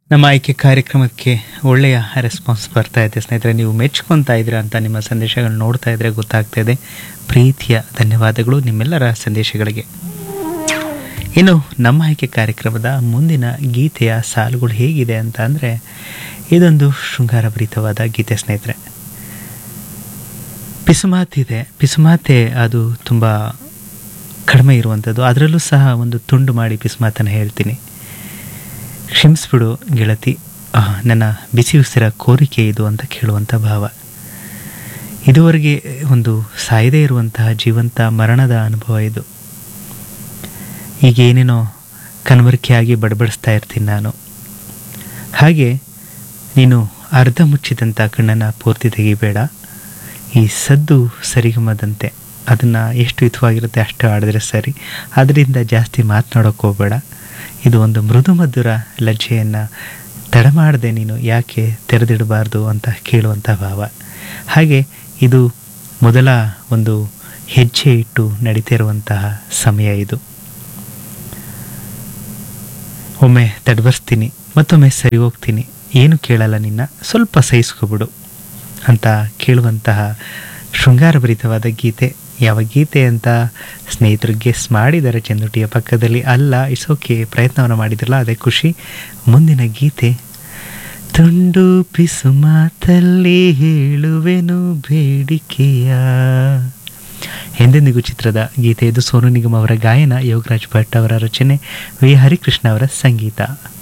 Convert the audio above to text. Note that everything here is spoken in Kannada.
ನಮ್ಮ ಆಯ್ಕೆ ಕಾರ್ಯಕ್ರಮಕ್ಕೆ ಒಳ್ಳೆಯ ರೆಸ್ಪಾನ್ಸ್ ಬರ್ತಾ ಇದೆ ಸ್ನೇಹಿತರೆ ನೀವು ಮೆಚ್ಕೊತಾ ಇದ್ದೀರಾ ಅಂತ ನಿಮ್ಮ ಸಂದೇಶಗಳು ನೋಡ್ತಾ ಇದ್ರೆ ಗೊತ್ತಾಗ್ತಾ ಇದೆ ಪ್ರೀತಿಯ ಧನ್ಯವಾದಗಳು ನಿಮ್ಮೆಲ್ಲರ ಸಂದೇಶಗಳಿಗೆ ಇನ್ನು ನಮ್ಮ ಆಯ್ಕೆ ಕಾರ್ಯಕ್ರಮದ ಮುಂದಿನ ಗೀತೆಯ ಸಾಲುಗಳು ಹೇಗಿದೆ ಅಂತ ಅಂದರೆ ಇದೊಂದು ಶೃಂಗಾರಭರಿತವಾದ ಗೀತೆ ಸ್ನೇಹಿತರೆ ಪಿಸುಮಾತಿದೆ ಪಿಸುಮಾತೆ ಅದು ತುಂಬ ಕಡಿಮೆ ಇರುವಂಥದ್ದು ಅದರಲ್ಲೂ ಸಹ ಒಂದು ತುಂಡು ಮಾಡಿ ಪಿಸುಮಾತನ್ನು ಹೇಳ್ತೀನಿ ಕ್ಷಮಿಸ್ಬಿಡು ಗೆಳತಿ ಆ, ನನ್ನ ಬಿಸಿ ಉಸಿರ ಕೋರಿಕೆ ಇದು ಅಂತ ಕೇಳುವಂಥ ಭಾವ ಇದುವರೆಗೆ ಒಂದು ಸಾಯದೇ ಇರುವಂತಹ ಜೀವಂತ ಮರಣದ ಅನುಭವ ಇದು ಈಗ ಏನೇನೋ ಕನವರಿಕೆಯಾಗಿ ಬಡಬಡಿಸ್ತಾ ಇರ್ತೀನಿ ನಾನು ಹಾಗೆ ನೀನು ಅರ್ಧ ಮುಚ್ಚಿದಂಥ ಕಣ್ಣನ್ನು ಪೂರ್ತಿ ತೆಗಿಬೇಡ ಈ ಸದ್ದು ಸರಿಗಮದಂತೆ ಅದನ್ನು ಎಷ್ಟು ಹಿತವಾಗಿರುತ್ತೆ ಅಷ್ಟು ಆಡಿದ್ರೆ ಸರಿ ಅದರಿಂದ ಜಾಸ್ತಿ ಮಾತನಾಡೋಕೆ ಹೋಗಬೇಡ ಇದು ಒಂದು ಮೃದು ಮಧುರ ಲಜ್ಜೆಯನ್ನು ತಡಮಾಡದೆ ನೀನು ಯಾಕೆ ತೆರೆದಿಡಬಾರ್ದು ಅಂತ ಕೇಳುವಂಥ ಭಾವ ಹಾಗೆ ಇದು ಮೊದಲ ಒಂದು ಹೆಜ್ಜೆ ಇಟ್ಟು ನಡೀತಿರುವಂತಹ ಸಮಯ ಇದು ಒಮ್ಮೆ ತಡಬರ್ಸ್ತೀನಿ ಮತ್ತೊಮ್ಮೆ ಸರಿ ಹೋಗ್ತೀನಿ ಏನು ಕೇಳಲ್ಲ ನಿನ್ನ ಸ್ವಲ್ಪ ಸಹಿಸ್ಕೊಬಿಡು ಅಂತ ಕೇಳುವಂತಹ ಶೃಂಗಾರಭರಿತವಾದ ಗೀತೆ ಯಾವ ಗೀತೆ ಅಂತ ಸ್ನೇಹಿತರು ಗೆಸ್ ಮಾಡಿದ್ದಾರೆ ಚಂದುಟಿಯ ಪಕ್ಕದಲ್ಲಿ ಅಲ್ಲ ಇಟ್ಸ್ ಓಕೆ ಪ್ರಯತ್ನವನ್ನು ಮಾಡಿದ್ರಲ್ಲ ಅದೇ ಖುಷಿ ಮುಂದಿನ ಗೀತೆ ತುಂಡು ಪಿಸು ಮಾತಲ್ಲಿ ಹೇಳುವೆನು ಬೇಡಿಕೆಯ ಎಂದೆಂದಿಗೂ ಚಿತ್ರದ ಗೀತೆ ಇದು ಸೋನು ನಿಗಮ್ ಅವರ ಗಾಯನ ಯೋಗರಾಜ್ ಭಟ್ ಅವರ ರಚನೆ ವಿ ಹರಿಕೃಷ್ಣ ಅವರ ಸಂಗೀತ